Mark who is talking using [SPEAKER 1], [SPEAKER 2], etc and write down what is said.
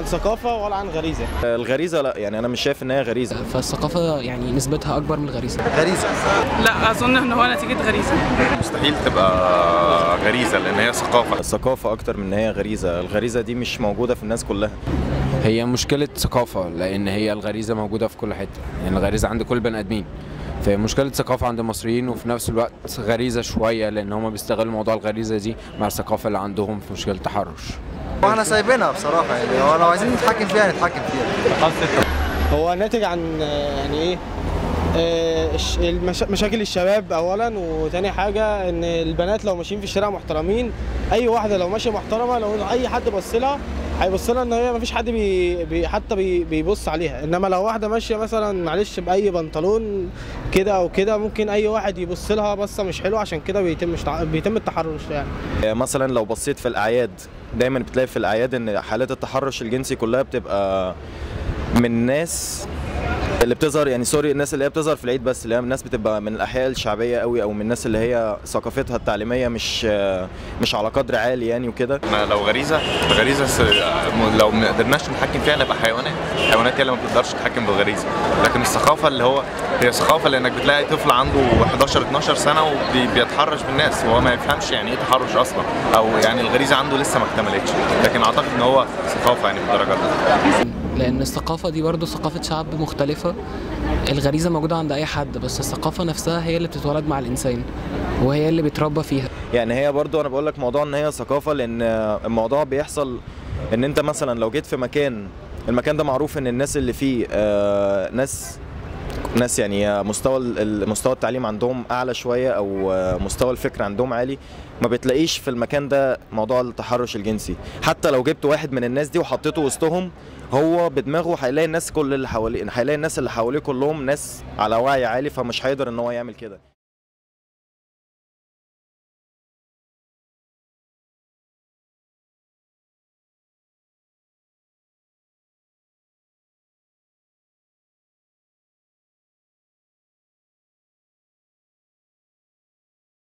[SPEAKER 1] ثقافه ولا عن غريزه
[SPEAKER 2] الغريزه لا يعني انا مش شايف ان هي غريزه
[SPEAKER 3] فالثقافة يعني نسبتها أكبر من الغريزة
[SPEAKER 4] غريزه
[SPEAKER 5] لا اظن ان هو نتيجه غريزه
[SPEAKER 6] مستحيل تبقى غريزه لان هي ثقافه
[SPEAKER 2] الثقافه اكتر من ان هي غريزه الغريزه دي مش موجوده في الناس كلها
[SPEAKER 7] هي مشكلة ثقافة لأن هي الغريزة موجودة في كل حتة يعني الغريزة عند كل بني آدمين فهي مشكلة ثقافة عند المصريين وفي نفس الوقت غريزة شوية لأن هم بيستغلوا موضوع الغريزة دي مع الثقافة اللي عندهم في مشكلة التحرش
[SPEAKER 4] واحنا سايبينها بصراحه يعني هو لو عايزين نتحكم فيها نتحكم فيها
[SPEAKER 1] هو ناتج عن آه، يعني ايه آه، الش- المشا- مشاكل الشباب اولا وتاني حاجه ان البنات لو ماشيين في الشارع محترمين اي واحده لو ماشيه محترمه لو اي حد بص لها هيبص لها ان هي مفيش حد بي بي حتى بي بيبص عليها انما لو واحده ماشيه مثلا معلش باي بنطلون كده او كده ممكن اي واحد يبص لها بصه مش حلوه عشان كده بيتم اشتع- بيتم التحرش يعني
[SPEAKER 2] مثلا لو بصيت في الاعياد دايما بتلاقي في الاعياد ان حالات التحرش الجنسي كلها بتبقى من ناس اللي بتظهر يعني سوري الناس اللي هي بتظهر في العيد بس اللي هي الناس بتبقى من الاحياء الشعبيه قوي او من الناس اللي هي ثقافتها التعليميه مش مش على قدر عالي يعني وكده
[SPEAKER 6] احنا لو غريزه الغريزه س- لو ما قدرناش نتحكم فيها نبقى حيوانات الحيوانات هي اللي ما بتقدرش تتحكم بالغريزه لكن الثقافه اللي هو هي ثقافه لانك بتلاقي طفل عنده 11 12 سنه وبيتحرش بالناس وهو ما يفهمش يعني ايه تحرش اصلا او يعني الغريزه عنده لسه ما اكتملتش لكن اعتقد ان هو ثقافه يعني بالدرجه دي
[SPEAKER 3] لأن الثقافة دي برضو ثقافة شعب مختلفة الغريزة موجودة عند أي حد بس الثقافة نفسها هي اللي بتتولد مع الإنسان وهي اللي بيتربى فيها
[SPEAKER 2] يعني هي برضو انا بقول لك موضوع ان هي ثقافه لان الموضوع بيحصل ان انت مثلا لو جيت في مكان المكان ده معروف ان الناس اللي فيه آه، ناس ناس يعني مستوى ال- مستوى التعليم عندهم اعلى شويه او آه، مستوى الفكر عندهم عالي ما بتلاقيش في المكان ده موضوع التحرش الجنسي حتى لو جبت واحد من الناس دي وحطيته وسطهم هو بدماغه هيلاقي الناس كل اللي حواليه هيلاقي الناس اللي حواليه كلهم ناس على وعي عالي فمش هيقدر ان هو يعمل كده